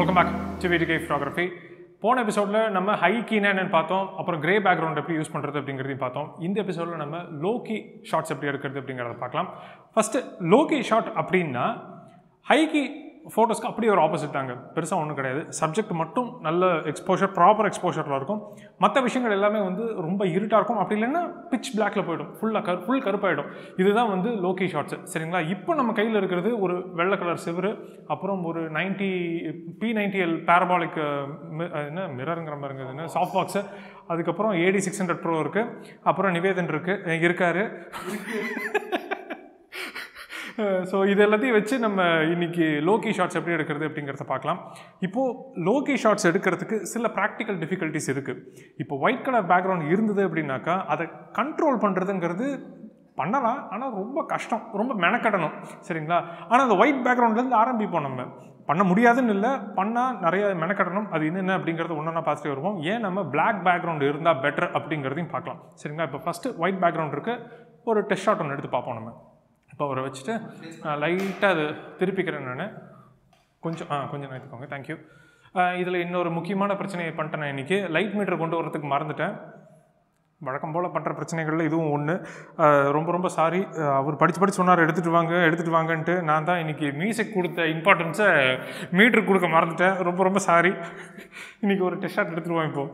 welcome back to வீடிகே photography போன எபிசோடில் நம்ம ஹை கீனா என்னன்னு பார்த்தோம் அப்புறம் கிரே பேக்ரவுண்ட் எப்படி யூஸ் பண்ணுறது அப்படிங்கிறதையும் பார்த்தோம் இந்த எபிசோடில் நம்ம லோக்கி ஷார்ட்ஸ் எப்படி எடுக்கிறது அப்படிங்கிறத பார்க்கலாம் ஃபஸ்ட்டு லோக்கி ஷார்ட் அப்படின்னா ஹைக்கி ஃபோட்டோஸ்க்கு அப்படியே ஒரு ஆப்போசிட் தாங்க பெருசாக ஒன்றும் கிடையாது சப்ஜெக்ட் மட்டும் நல்ல எக்ஸ்போஷர் ப்ராப்பர் எக்ஸ்போஷரில் இருக்கும் மற்ற விஷயங்கள் எல்லாமே வந்து ரொம்ப இருட்டாக இருக்கும் அப்படி இல்லைன்னா பிச் பிளாக்ல போயிடும் ஃபுல்லாக கரு ஃபுல் கருப்பாயிடும் இதுதான் வந்து லோக்கி ஷார்ட்ஸ் சரிங்களா இப்போ நம்ம கையில் இருக்கிறது ஒரு வெள்ளை கலர் சிவரு அப்புறம் ஒரு ninety P ninety L parabolic என்ன மிரருங்கிற மாதிரி இருக்குது என்ன சாஃப்ட் பாக்ஸு அதுக்கப்புறம் ஏடி சிக்ஸ் ஹண்ட்ரட் ப்ரோ இருக்குது அப்புறம் நிவேதன் இருக்குது இருக்காரு ஸோ இது எல்லாத்தையும் வச்சு நம்ம இன்னைக்கு லோக்கி ஷார்ட்ஸ் எப்படி எடுக்கிறது அப்படிங்கிறத பார்க்கலாம் இப்போது லோக்கி ஷார்ட்ஸ் எடுக்கிறதுக்கு சில ப்ராக்டிக்கல் டிஃபிகல்ட்டிஸ் இருக்குது இப்போ ஒயிட் கலர் பேக்ரவுண்ட் இருந்தது அப்படின்னாக்கா அதை கண்ட்ரோல் பண்ணுறதுங்கிறது பண்ணலாம் ஆனால் ரொம்ப கஷ்டம் ரொம்ப மெனக்கடணும் சரிங்களா ஆனால் அந்த ஒயிட் பேக்ரவுண்ட்லேருந்து ஆரம்பிப்போம் நம்ம பண்ண முடியாதுன்னு இல்லை பண்ணால் நிறைய மெனக்கடணும் அது என்னென்ன அப்படிங்கிறத ஒன்றா பார்த்துட்டு வருவோம் ஏன் நம்ம பிளாக் பேக்ரவுண்ட் இருந்தால் பெட்டர் அப்படிங்கிறதையும் பார்க்கலாம் சரிங்களா இப்போ ஃபஸ்ட்டு ஒயிட் பேக்ரவுண்ட் இருக்குது ஒரு டெஸ்ட் ஷாட் ஒன்று எடுத்து பார்ப்போம் நம்ம இப்போ அவரை வச்சுட்டு லைட்டாக அது திருப்பிக்கிறேன் நான் கொஞ்சம் ஆ கொஞ்சம் நிறுத்திக்கோங்க தேங்க்யூ இதில் இன்னொரு முக்கியமான பிரச்சனையை பண்ணிட்டேன் நான் இன்றைக்கி லைட் மீட்டர் கொண்டு வரதுக்கு மறந்துட்டேன் வழக்கம் போல் பண்ணுற பிரச்சனைகளில் இதுவும் ஒன்று ரொம்ப ரொம்ப சாரி அவர் படித்து படித்து சொன்னார் எடுத்துகிட்டு வாங்க எடுத்துகிட்டு வாங்கன்ட்டு நான் தான் இன்றைக்கி மியூசிக் கொடுத்த இம்பார்ட்டன்ஸை மீட்ரு கொடுக்க மறந்துட்டேன் ரொம்ப ரொம்ப சாரி இன்றைக்கி ஒரு டெஸ்ட் ஷாட் எடுத்துருவோம் இப்போது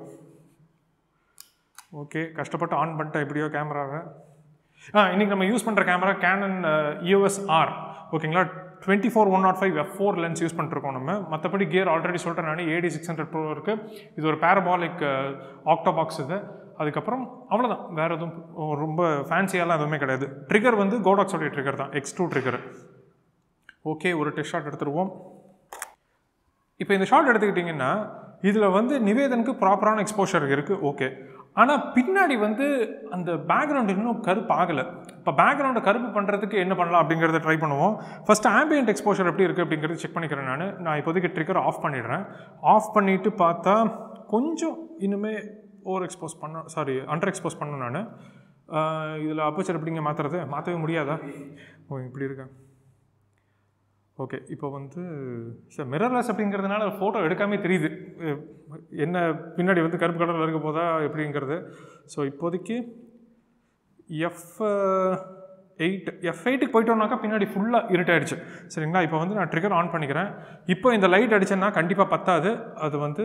ஓகே கஷ்டப்பட்டு ஆன் பண்ணிட்டேன் எப்படியோ கேமராவை ஆ இன்றைக்கி நம்ம யூஸ் பண்ணுற கேமரா கேனன் யூஎஸ் ஆர் ஓகேங்களா twenty four one nought five F four lens use பண்ணிருக்கோம் நம்ம மற்றபடி கியர் ஆல்ரெடி சொல்லிட்டேன் நான் ஏடி சிக்ஸ் ஹண்ட்ரட் ப்ரோ இருக்குது இது ஒரு பேரபாலிக் ஆக்டோபாக்ஸ் இது அதுக்கப்புறம் அவ்வளோதான் வேறு எதுவும் ரொம்ப ஃபேன்சியாலாம் எதுவுமே கிடையாது ட்ரிகர் வந்து கோடாக்ஸோடைய ட்ரிகர் தான் எக்ஸ் டூ ட்ரிகர் ஓகே ஒரு டெஸ்ட் ஷாட் எடுத்துருவோம் இப்போ இந்த ஷாட் எடுத்துக்கிட்டிங்கன்னா இதில் வந்து நிவேதனுக்கு ப்ராப்பரான எக்ஸ்போஷர் இருக்குது ஓகே ஆனால் பின்னாடி வந்து அந்த பேக்ரவுண்ட் இன்னும் கருப்பு ஆகலை இப்போ பேக்ரவுண்டை கருப்பு பண்ணுறதுக்கு என்ன பண்ணலாம் அப்படிங்கிறத ட்ரை பண்ணுவோம் ஃபஸ்ட் ஆம்பியன்ட் எக்ஸ்போஷர் எப்படி இருக்குது அப்படிங்கிறது செக் பண்ணிக்கிறேன் நான் நான் இப்போதைக்கு ட்ரிக்கர் ஆஃப் பண்ணிடுறேன் ஆஃப் பண்ணிவிட்டு பார்த்தா கொஞ்சம் இன்னுமே ஓவர் எக்ஸ்போஸ் பண்ண சாரி அண்டர் எக்ஸ்போஸ் பண்ணேன் நான் இதில் அப்போச்சர் எப்படிங்க மாற்றுறது மாற்றவே முடியாதா ஓ இப்படி இருக்கேன் ஓகே இப்போ வந்து சார் மிரர்லெஸ் அப்படிங்கிறதுனால ஃபோட்டோ எடுக்காமே தெரியுது என்ன பின்னாடி வந்து கருப்பு கலரில் இருக்க போதா எப்படிங்கிறது ஸோ இப்போதைக்கு எஃப் எயிட் எஃப் எயிட்டுக்கு போயிட்டோம்னாக்கா பின்னாடி ஃபுல்லாக இருட்டாயிடுச்சு சரிங்களா இப்போ வந்து நான் ட்ரிகர் ஆன் பண்ணிக்கிறேன் இப்போ இந்த லைட் அடிச்சேன்னா கண்டிப்பாக பத்தாது அது வந்து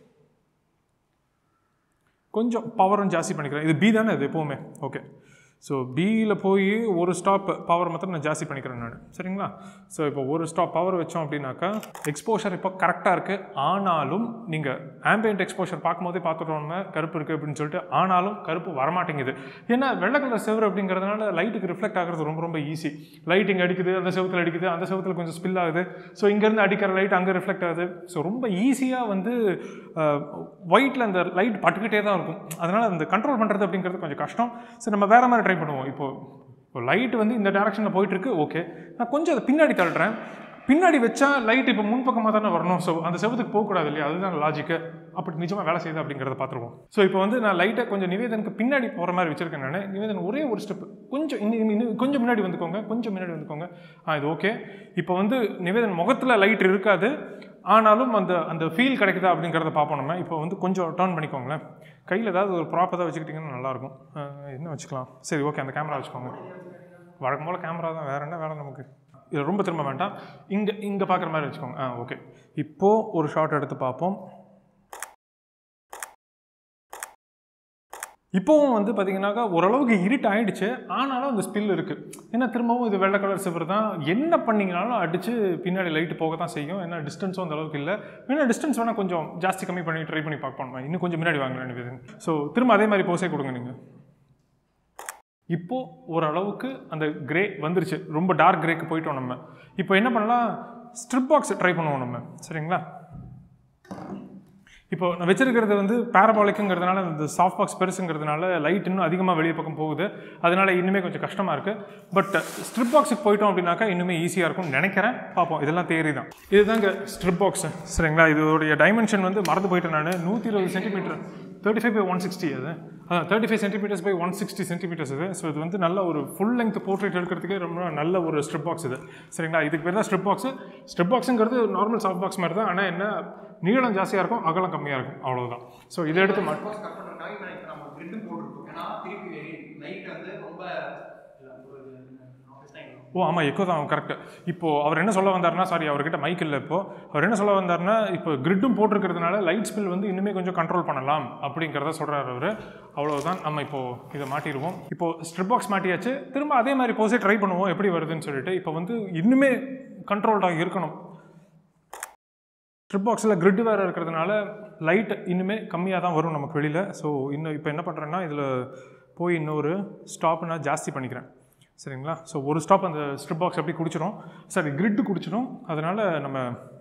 கொஞ்சம் பவரும் ஜாஸ்தி பண்ணிக்கிறேன் இது பி தானே இது எப்போவுமே ஓகே ஸோ பியில் போய் ஒரு ஸ்டாப் பவர் மாத்திரம் நான் ஜாஸ்தி பண்ணிக்கிறேன் நான் சரிங்களா ஸோ இப்போ ஒரு ஸ்டாப் பவர் வச்சோம் அப்படின்னாக்கா எக்ஸ்போஷர் இப்போ கரெக்டாக இருக்குது ஆனாலும் நீங்கள் ஆம்பியன்ட் எக்ஸ்போஷர் பார்க்கும்போதே பார்த்துட்டோம் கருப்பு இருக்குது அப்படின்னு சொல்லிட்டு ஆனாலும் கருப்பு வரமாட்டேங்குது ஏன்னா வெள்ளை கலர் செவரு அப்படிங்கிறதுனால லைட்டுக்கு ரிஃப்ளெக்ட் ஆகிறது ரொம்ப ரொம்ப ஈஸி லைட்டிங் அடிக்குது அந்த செவத்தில் அடிக்குது அந்த செவத்தில் கொஞ்சம் ஸ்பில் ஆகுது ஸோ இங்கேருந்து அடிக்கிற லைட் அங்கே ரிஃப்ளெக்ட் ஆகுது ஸோ ரொம்ப ஈஸியாக வந்து ஒயிட்டில் அந்த லைட் பட்டுக்கிட்டே தான் இருக்கும் அதனால் அந்த கண்ட்ரோல் பண்ணுறது அப்படிங்கிறது கொஞ்சம் கஷ்டம் ஸோ நம்ம வேறு மாதிரி ட்ரை பண்ணுவோம் இப்போ இப்போ லைட் வந்து இந்த டேரக்ஷனில் போயிட்டுருக்கு ஓகே நான் கொஞ்சம் அதை பின்னாடி தள்ளுறேன் பின்னாடி வச்சா லைட் இப்போ முன்பக்கமாக தானே வரணும் ஸோ அந்த செவத்துக்கு போகக்கூடாது இல்லையா அதுதான் லாஜிக்கு அப்படி நிஜமாக வேலை செய்யுது அப்படிங்கிறத பார்த்துருவோம் ஸோ இப்போ வந்து நான் லைட்டை கொஞ்சம் நிவேதனுக்கு பின்னாடி போகிற மாதிரி வச்சிருக்கேன் நான் நிவேதன் ஒரே ஒரு ஸ்டெப் கொஞ்சம் இன்னும் இன்னும் கொஞ்சம் முன்னாடி வந்துக்கோங்க கொஞ்சம் முன்னாடி வந்துக்கோங்க ஆ இது ஓகே இப்போ வந்து நிவேதன் முகத்தில் லைட் இருக்காது ஆனாலும் அந்த அந்த ஃபீல் கிடைக்குதா அப்படிங்கிறத பார்ப்போம் நம்ம இப்போ வந்து கொஞ்சம் டர்ன் பண்ணிக்கோங்களேன் கையில் ஏதாவது ஒரு ப்ராப்பராக வச்சுக்கிட்டிங்கன்னா நல்லாயிருக்கும் என்ன வச்சுக்கலாம் சரி ஓகே அந்த கேமரா வச்சுக்கோங்க வழக்கம் போல் கேமரா தான் வேறு என்ன வேலை நமக்கு இதில் ரொம்ப திரும்ப வேண்டாம் இங்கே இங்கே பார்க்குற மாதிரி வச்சுக்கோங்க ஆ ஓகே இப்போது ஒரு ஷார்ட் எடுத்து பார்ப்போம் இப்போவும் வந்து பார்த்தீங்கன்னாக்கா ஓரளவுக்கு இருட்டு ஆயிடுச்சு ஆனாலும் அந்த ஸ்பில் இருக்குது ஏன்னா திரும்பவும் இது வெள்ளை கலர் சிவர் தான் என்ன பண்ணிங்கனாலும் அடித்து பின்னாடி லைட்டு போக தான் செய்யும் ஏன்னா டிஸ்டன்ஸும் அந்த அளவுக்கு இல்லை ஏன்னா டிஸ்டன்ஸ் வேணால் கொஞ்சம் ஜாஸ்தி கம்மி பண்ணி ட்ரை பண்ணி பார்ப்போம் இன்னும் கொஞ்சம் முன்னாடி வாங்க நினைக்குது ஸோ திரும்ப அதே மாதிரி போஸே கொடுங்க நீங்கள் இப்போது ஓரளவுக்கு அந்த கிரே வந்துருச்சு ரொம்ப டார்க் கிரேக்கு போயிட்டோம் நம்ம இப்போ என்ன பண்ணலாம் ஸ்ட்ரிப் பாக்ஸ் ட்ரை பண்ணுவோம் நம்ம சரிங்களா இப்போ நான் வச்சிருக்கிறது வந்து பேரபாலிக்குங்கிறதுனால இந்த சாஃப்ட் பாக்ஸ் பெருசுங்கிறதுனால லைட் இன்னும் அதிகமாக வெளியே பக்கம் போகுது அதனால இன்னுமே கொஞ்சம் கஷ்டமாக இருக்குது பட் ஸ்ட்ரிப் பாக்ஸுக்கு போயிட்டோம் அப்படின்னாக்கா இன்னுமே ஈஸியாக இருக்கும்னு நினைக்கிறேன் பார்ப்போம் இதெல்லாம் தேரி தான் இதுதாங்க ஸ்ட்ரிப் பாக்ஸ் சரிங்களா இதோடைய டைமென்ஷன் வந்து மறந்து போயிட்டேன் நான் நூற்றி இருபது centimetre thirty five by one sixty அது thirty five centimetres by one sixty centimetres இது ஸோ இது வந்து நல்ல ஒரு ஃபுல் லெங்த் போர்ட்ரேட் எடுக்கிறதுக்கே ரொம்ப நல்ல ஒரு ஸ்ட்ரிப் பாக்ஸ் இது சரிங்களா இதுக்கு பேர் தான் ஸ்ட்ரிப் பாக்ஸ் ஸ்ட்ரிப் பாக்ஸுங்கிறது நார்மல் சாஃப்ட் பாக்ஸ் மாதிரி தான் ஆனால் என்ன நீளம் ஜாஸ்தியாக இருக்கும் அகலம் கம்மியாக இருக்கும் அவ்வளவுதான் ஸோ இதை எடுத்து மாட் சப்போஸ் கட் பண்ணுறதுக்காக இப்போ இப்போ நம்ம கிரிட்டும் போட்டுருக்கோம் ஏன்னா திருப்பி லைட் வந்து ரொம்ப இல்ல, ஒரு ஆஃபீஸ் டைம் ஓ ஆமாம் எக்கோ தான் கரெக்ட் இப்போது அவர் என்ன சொல்ல வந்தாருன்னா சாரி அவர்கிட்ட மைக் இல்லை இப்போ அவர் என்ன சொல்ல வந்தாருன்னா இப்போ கிரிட்டும் போட்டிருக்கிறதுனால லைட் ஸ்பில் வந்து இன்னுமே கொஞ்சம் கண்ட்ரோல் பண்ணலாம் அப்படிங்கிறத சொல்கிறார் அவர் அவ்வளவுதான் நம்ம இப்போது இதை மாட்டிடுவோம் இப்போது ஸ்ட்ரிப் பாக்ஸ் மாட்டியாச்சு திரும்ப அதே மாதிரி போஸே ட்ரை பண்ணுவோம் எப்படி வருதுன்னு சொல்லிட்டு இப்போ வந்து இன்னுமே கண்ட்ரோல்டாக இருக்கணும் ஸ்ட்ரிப் பாக்ஸில் கிரிட் வேறு இருக்கிறதுனால லைட் இன்னுமே கம்மியாக தான் வரும் நமக்கு வெளியில் ஸோ இன்னும் இப்போ என்ன பண்ணுறேன்னா இதில் போய் இன்னொரு ஸ்டாப் நான் ஜாஸ்தி பண்ணிக்கிறேன் சரிங்களா ஸோ ஒரு ஸ்டாப் அந்த ஸ்ட்ரிப் பாக்ஸ் அப்படி குடிச்சிடும் சரி கிரிட்டு குடிச்சிடும் அதனால் நம்ம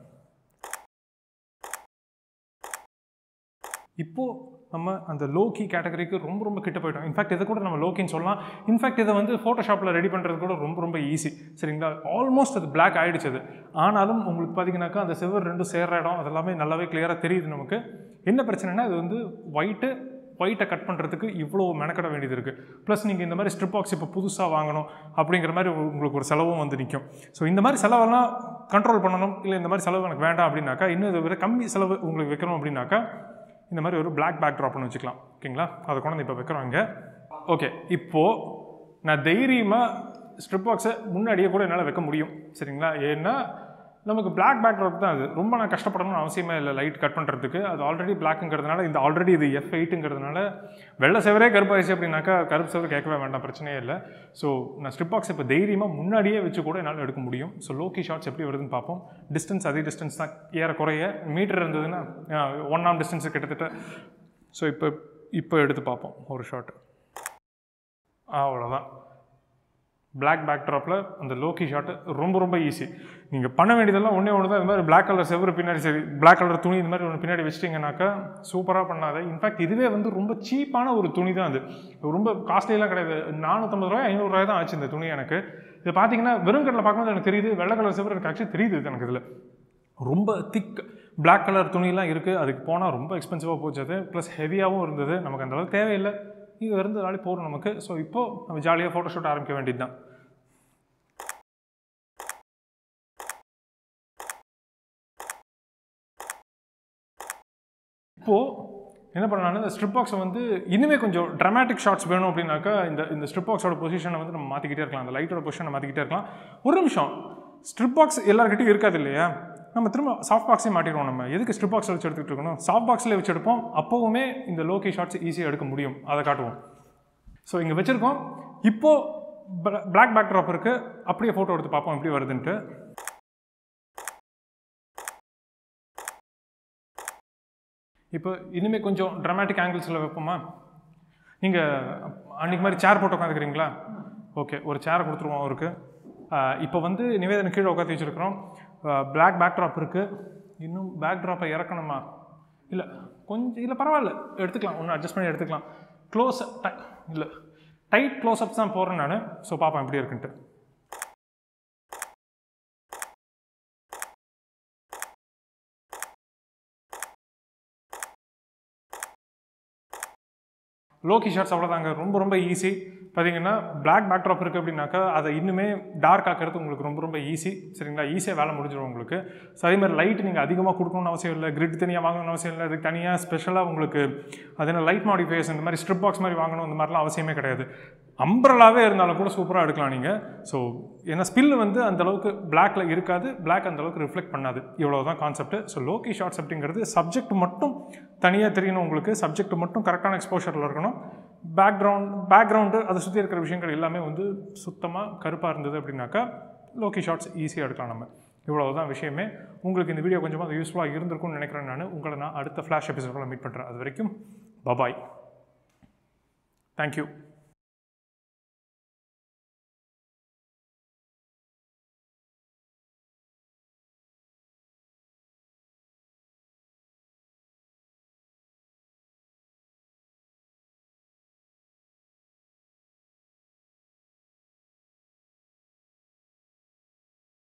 இப்போது நம்ம அந்த லோக்கி கேட்டகரிக்கு ரொம்ப ரொம்ப கிட்ட போயிட்டோம் இன்ஃபேக்ட் இதை கூட நம்ம லோக்கின்னு சொல்லலாம் இன்ஃபேக்ட் இதை வந்து ஃபோட்டோஷாப்பில் ரெடி பண்ணுறது கூட ரொம்ப ரொம்ப ஈஸி சரிங்களா ஆல்மோஸ்ட் அது பிளாக் ஆகிடுச்சு அது ஆனாலும் உங்களுக்கு பார்த்தீங்கன்னாக்கா அந்த செவர் ரெண்டும் சேர்ற இடம் அதெல்லாமே நல்லாவே கிளியராக தெரியுது நமக்கு என்ன பிரச்சனைனா இது வந்து ஒயிட்டு ஒயிட்டை கட் பண்ணுறதுக்கு இவ்வளோ மெனக்கட வேண்டியது இருக்குது ப்ளஸ் நீங்கள் இந்த மாதிரி ஸ்ட்ரிப் பாக்ஸ் இப்போ புதுசாக வாங்கணும் அப்படிங்கிற மாதிரி உங்களுக்கு ஒரு செலவும் வந்து நிற்கும் ஸோ இந்த மாதிரி செலவெல்லாம் கண்ட்ரோல் பண்ணணும் இல்லை இந்த மாதிரி செலவு எனக்கு வேண்டாம் அப்படின்னாக்கா இன்னும் இதை விட கம்மி செலவு உங்களுக்கு வைக்கணும் அப்படின்னாக்கா இந்த மாதிரி ஒரு பிளாக் பேக் ட்ராப்னு வச்சுக்கலாம் ஓகேங்களா அதை கொண்டு இப்போ வைக்கிறோம் இங்கே ஓகே இப்போது நான் தைரியமாக ஸ்ட்ரிப் பாக்ஸை முன்னாடியே கூட என்னால் வைக்க முடியும் சரிங்களா ஏன்னா நமக்கு பிளாக் பேக்ட்ராப் தான் அது ரொம்ப நான் கஷ்டப்படணும்னு அவசியமே இல்லை லைட் கட் பண்ணுறதுக்கு அது ஆல்ரெடி பிளாக்குங்கிறதுனால இந்த ஆல்ரெடி இது எஃப் எயிட்டுங்கிறதுனால வெள்ளை செவரே கருப்பாயிடுச்சு அப்படின்னாக்கா கருப்பு செவரு கேட்கவே வேண்டாம் பிரச்சனையே இல்லை ஸோ நான் ஸ்ட்ரிப் பாக்ஸ் இப்போ தைரியமாக முன்னாடியே வச்சு கூட என்னால் எடுக்க முடியும் ஸோ லோக்கி ஷாட்ஸ் எப்படி வருதுன்னு பார்ப்போம் டிஸ்டன்ஸ் அதே டிஸ்டன்ஸ் தான் ஏறக்குறைய மீட்டர் இருந்ததுன்னா ஒன் ஆம் டிஸ்டன்ஸு கிட்டத்தட்ட ஸோ இப்போ இப்போ எடுத்து பார்ப்போம் ஒரு ஷாட் அவ்வளோதான் பிளாக் பேக்ட்ராப்பில் அந்த லோக்கி ஷாட்டு ரொம்ப ரொம்ப ஈஸி நீங்கள் பண்ண வேண்டியதெல்லாம் ஒன்றே ஒன்று தான் இந்த மாதிரி பிளாக் கலர் செவரு பின்னாடி சரி பிளாக் கலர் துணி இந்த மாதிரி ஒன்று பின்னாடி வச்சிட்டிங்கனாக்கா சூப்பராக பண்ணாத இன்ஃபேக்ட் இதுவே வந்து ரொம்ப சீப்பான ஒரு துணி தான் அது ரொம்ப காஸ்ட்லியெல்லாம் கிடையாது நானூற்றம்பது ரூபாய் ஐநூறுரூவாய் தான் ஆச்சு இந்த துணி எனக்கு இது பார்த்தீங்கன்னா வெறும் கட்டில் பார்க்கும்போது எனக்கு தெரியுது வெள்ளை கலர் செவரு எனக்கு ஆக்சுவலி தெரியுது இது எனக்கு இதில் ரொம்ப திக் பிளாக் கலர் துணிலாம் இருக்குது அதுக்கு போனால் ரொம்ப எக்ஸ்பென்சிவாக போச்சு அது ப்ளஸ் ஹெவியாகவும் இருந்தது நமக்கு அந்த அளவுக்கு தேவையில்லை இது இருந்ததாலே போதும் நமக்கு ஸோ இப்போது நம்ம ஜாலியாக ஃபோட்டோஷூட் ஆரம்பிக்க வேண்டியது தான் இப்போது என்ன பண்ணலாம்னா இந்த ஸ்ட்ரிப் பாக்ஸை வந்து இனிமே கொஞ்சம் ட்ராமாட்டிக் ஷாட்ஸ் வேணும் அப்படின்னாக்கா இந்த இந்த ஸ்ட்ரிப் பாக்ஸோட பொசிஷனை வந்து நம்ம மாற்றிக்கிட்டே இருக்கலாம் அந்த லைட்டோட பொசிஷனை மாற்றிக்கிட்டே இருக்கலாம் ஒரு நிமிஷம் ஸ்ட்ரிப் பாக்ஸ் எல்லாருக்கிட்டையும் இருக்காது இல்லையா நம்ம திரும்ப சாஃப்ட் பாக்ஸே மாட்டிடுவோம் நம்ம எதுக்கு ஸ்ட்ரிப் பாக்ஸில் வச்சு எடுத்துகிட்டு இருக்கணும் சாஃப்ட் பாக்ஸில் வச்சு எடுப்போம் அப்போவுமே இந்த லோக்கி ஷாட்ஸ் ஈஸியாக எடுக்க முடியும் அதை காட்டுவோம் ஸோ இங்கே வச்சுருக்கோம் இப்போது பிளாக் பேக் ட்ராப் இருக்குது அப்படியே ஃபோட்டோ எடுத்து பார்ப்போம் எப்படி வருதுன்ட்டு இப்போ இனிமேல் கொஞ்சம் ட்ராமாட்டிக் ஆங்கிள்ஸில் வைப்போமா நீங்கள் அன்றைக்கி மாதிரி சேர் போட்டு உட்காந்துக்கிறீங்களா ஓகே ஒரு சேரை கொடுத்துருவோம் அவருக்கு இப்போ வந்து நிவேதனை கீழே உட்காந்து வச்சுருக்கிறோம் பிளாக் பேக்ட்ராப் இருக்குது இன்னும் பேக்ட்ராப்பை இறக்கணுமா இல்லை கொஞ்சம் இல்லை பரவாயில்ல எடுத்துக்கலாம் ஒன்று அட்ஜஸ்ட் பண்ணி எடுத்துக்கலாம் க்ளோஸ் டை இல்லை டைட் க்ளோஸ்அப்ஸ் தான் போடுறேன் நான் ஸோ பார்ப்பேன் எப்படி இருக்குன்ட்டு லோக்கி ஷாட்ஸ் அவ்வளோதாங்க ரொம்ப ரொம்ப ஈஸி பார்த்தீங்கன்னா பிளாக் பேக்ட்ராப் இருக்குது அப்படின்னாக்கா அதை இன்னுமே டார்க் ஆக்கிறது உங்களுக்கு ரொம்ப ரொம்ப ஈஸி சரிங்களா ஈஸியாக வேலை முடிஞ்சிடும் உங்களுக்கு ஸோ அதே மாதிரி லைட் நீங்கள் அதிகமாக கொடுக்கணும்னு அவசியம் இல்லை கிரிட் தனியாக வாங்கணும்னு அவசியம் இல்லை அதுக்கு தனியாக ஸ்பெஷலாக உங்களுக்கு அது என்ன லைட் மாடிஃபைஸ் இந்த மாதிரி ஸ்ட்ரிப் பாக்ஸ் மாதிரி வாங்கணும் இந்த மாதிரிலாம் அவசியமே கிடையாது அம்பரலாகவே இருந்தாலும் கூட சூப்பராக எடுக்கலாம் நீங்கள் ஸோ ஏன்னா ஸ்பில் வந்து அந்த அளவுக்கு பிளாக்ல இருக்காது பிளாக் அந்த அளவுக்கு ரிஃப்ளெக்ட் பண்ணாது இவ்வளோ தான் கான்செப்ட் ஸோ லோக்கி ஷார்ட்ஸ் அப்படிங்கிறது சப்ஜெக்ட் மட்டும் தனியாக தெரியணும் உங்களுக்கு சப்ஜெக்ட் மட்டும் கரெக்டான எக்ஸ்போஷரில் இருக்கணும் பேக்ரவுண்ட் பேக்ரவுண்டு அதை சுற்றி இருக்கிற விஷயங்கள் எல்லாமே வந்து சுத்தமாக கருப்பாக இருந்தது அப்படின்னாக்கா லோக்கி ஷார்ட்ஸ் ஈஸியாக எடுக்கலாம் நம்ம இவ்வளோ தான் விஷயமே உங்களுக்கு இந்த வீடியோ கொஞ்சமாக அது யூஸ்ஃபுல்லாக இருந்திருக்கும்னு நினைக்கிறேன் நான் உங்களை நான் அடுத்த ஃப்ளாஷ் எபிசோடில் மீட் பண்ணுறேன் அது வரைக்கும் பபாய் தேங்க்யூ